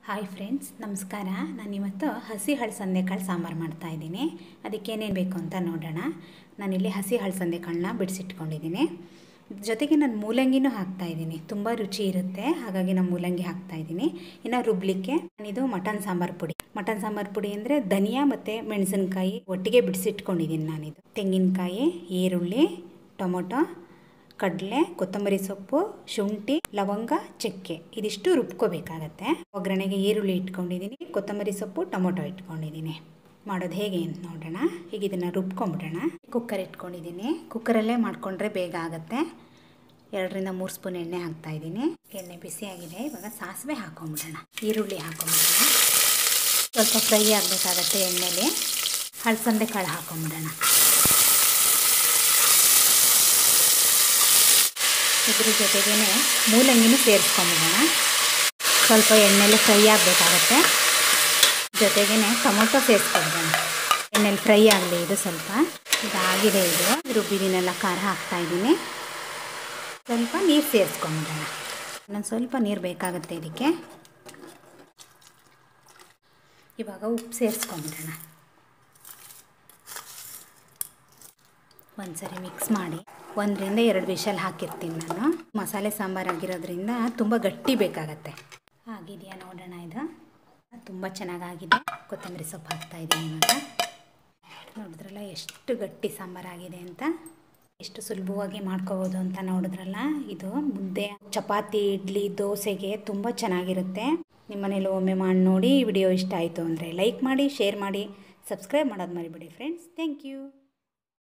hi friends ನಮಸ್ಕಾರ ನಾನಿವತ್ತು ಹಸಿ ಹಳಸಂದೆಕಾಳು ಸಾಂಬಾರು ಮಾಡ್ತಾ ಇದ್ದೀನಿ ಅದಕ್ಕೆ ಏನೇನು ಬೇಕು ಅಂತ ನೋಡೋಣ ನಾನಿಲ್ಲಿ ಹಸಿ ಹಳಸಂದೆಕಾಳನ್ನ ಬಿಡಿಸಿಟ್ಕೊಂಡಿದ್ದೀನಿ ಜೊತೆಗೆ ನಾನು ಮೂಲಂಗಿನೂ ಹಾಕ್ತಾ ಇದ್ದೀನಿ ತುಂಬ ರುಚಿ ಇರುತ್ತೆ ಹಾಗಾಗಿ ನಾನು ಮೂಲಂಗಿ ಹಾಕ್ತಾ ಇದ್ದೀನಿ ಇನ್ನು ರುಬ್ಲಿಕ್ಕೆ ನಾನಿದು ಮಟನ್ ಸಾಂಬಾರು ಪುಡಿ ಮಟನ್ ಸಾಂಬಾರು ಪುಡಿ ಅಂದರೆ ಧನಿಯಾ ಮತ್ತು ಮೆಣಸಿನ್ಕಾಯಿ ಒಟ್ಟಿಗೆ ಬಿಡಿಸಿಟ್ಕೊಂಡಿದ್ದೀನಿ ನಾನಿದು ತೆಂಗಿನಕಾಯಿ ಈರುಳ್ಳಿ ಟೊಮೊಟೊ ಕಡಲೆ ಕೊತ್ತಂಬರಿ ಸೊಪ್ಪು ಶುಂಠಿ ಲವಂಗ ಚಕ್ಕೆ ಇದಿಷ್ಟು ರುಬ್ಕೋಬೇಕಾಗತ್ತೆ ಒಗ್ಗರಣೆಗೆ ಈರುಳ್ಳಿ ಇಟ್ಕೊಂಡಿದ್ದೀನಿ ಕೊತ್ತಂಬರಿ ಸೊಪ್ಪು ಟೊಮೊಟೊ ಇಟ್ಕೊಂಡಿದ್ದೀನಿ ಮಾಡೋದು ಹೇಗೆ ಅಂತ ನೋಡೋಣ ಈಗ ಇದನ್ನು ರುಬ್ಕೊಂಬಿಡೋಣ ಕುಕ್ಕರ್ ಇಟ್ಕೊಂಡಿದ್ದೀನಿ ಕುಕ್ಕರಲ್ಲೇ ಮಾಡಿಕೊಂಡ್ರೆ ಬೇಗ ಆಗುತ್ತೆ ಎರಡರಿಂದ ಮೂರು ಸ್ಪೂನ್ ಎಣ್ಣೆ ಹಾಕ್ತಾ ಇದ್ದೀನಿ ಎಣ್ಣೆ ಬಿಸಿಯಾಗಿದೆ ಇವಾಗ ಸಾಸಿವೆ ಹಾಕೊಂಬಿಡೋಣ ಈರುಳ್ಳಿ ಹಾಕೊಂಬಿಡೋಣ ಸ್ವಲ್ಪ ಫ್ರೈ ಆಗಬೇಕಾಗತ್ತೆ ಎಣ್ಣೆಲಿ ಹಳಸಂದೆ ಕಾಳು ಹಾಕೊಂಬಿಡೋಣ ಇದ್ರ ಜೊತೆಗೇ ಮೂಲಂಗಿನೂ ಸೇರಿಸ್ಕೊಂಬಿಡೋಣ ಸ್ವಲ್ಪ ಎಣ್ಣೆಲಿ ಫ್ರೈ ಆಗಬೇಕಾಗತ್ತೆ ಜೊತೆಗೇ ಟೊಮೊಟೊ ಸೇರಿಸ್ಕೊಬಿಡೋಣ ಎಣ್ಣೆಲಿ ಫ್ರೈ ಆಗಲಿ ಇದು ಸ್ವಲ್ಪ ಇದಾಗಿದೆ ಇದು ರುಬ್ಬಿದಿನೆಲ್ಲ ಖಾರ ಹಾಕ್ತಾಯಿದ್ದೀನಿ ಸ್ವಲ್ಪ ನೀರು ಸೇರಿಸ್ಕೊಂಬಿಡೋಣ ಇನ್ನೊಂದು ಸ್ವಲ್ಪ ನೀರು ಬೇಕಾಗುತ್ತೆ ಇದಕ್ಕೆ ಇವಾಗ ಉಪ್ಪು ಸೇರಿಸ್ಕೊಂಬಿಡೋಣ ಒಂದ್ಸರಿ ಮಿಕ್ಸ್ ಮಾಡಿ ಒಂದರಿಂದ ಎರಡು ವಿಷಲ್ ಹಾಕಿರ್ತೀನಿ ನಾನು ಮಸಾಲೆ ಸಾಂಬಾರು ಆಗಿರೋದ್ರಿಂದ ತುಂಬ ಗಟ್ಟಿ ಬೇಕಾಗತ್ತೆ ಆಗಿದೆಯಾ ನೋಡೋಣ ಇದು ತುಂಬ ಚೆನ್ನಾಗಾಗಿದೆ ಕೊತ್ತಂಬರಿ ಸೊಪ್ಪು ಹಾಕ್ತಾಯಿದ್ದೀನಿ ಇವಾಗ ನೋಡಿದ್ರಲ್ಲ ಎಷ್ಟು ಗಟ್ಟಿ ಸಾಂಬಾರಾಗಿದೆ ಅಂತ ಎಷ್ಟು ಸುಲಭವಾಗಿ ಮಾಡ್ಕೋಬೋದು ಅಂತ ನೋಡಿದ್ರಲ್ಲ ಇದು ಮುದ್ದೆ ಚಪಾತಿ ಇಡ್ಲಿ ದೋಸೆಗೆ ತುಂಬ ಚೆನ್ನಾಗಿರುತ್ತೆ ನಿಮ್ಮನೇಲಿ ಒಮ್ಮೆ ಮಾಡಿ ನೋಡಿ ವಿಡಿಯೋ ಇಷ್ಟ ಆಯಿತು ಅಂದರೆ ಲೈಕ್ ಮಾಡಿ ಶೇರ್ ಮಾಡಿ ಸಬ್ಸ್ಕ್ರೈಬ್ ಮಾಡೋದು ಮರಿಬೇಡಿ ಫ್ರೆಂಡ್ಸ್ ಥ್ಯಾಂಕ್ ಯು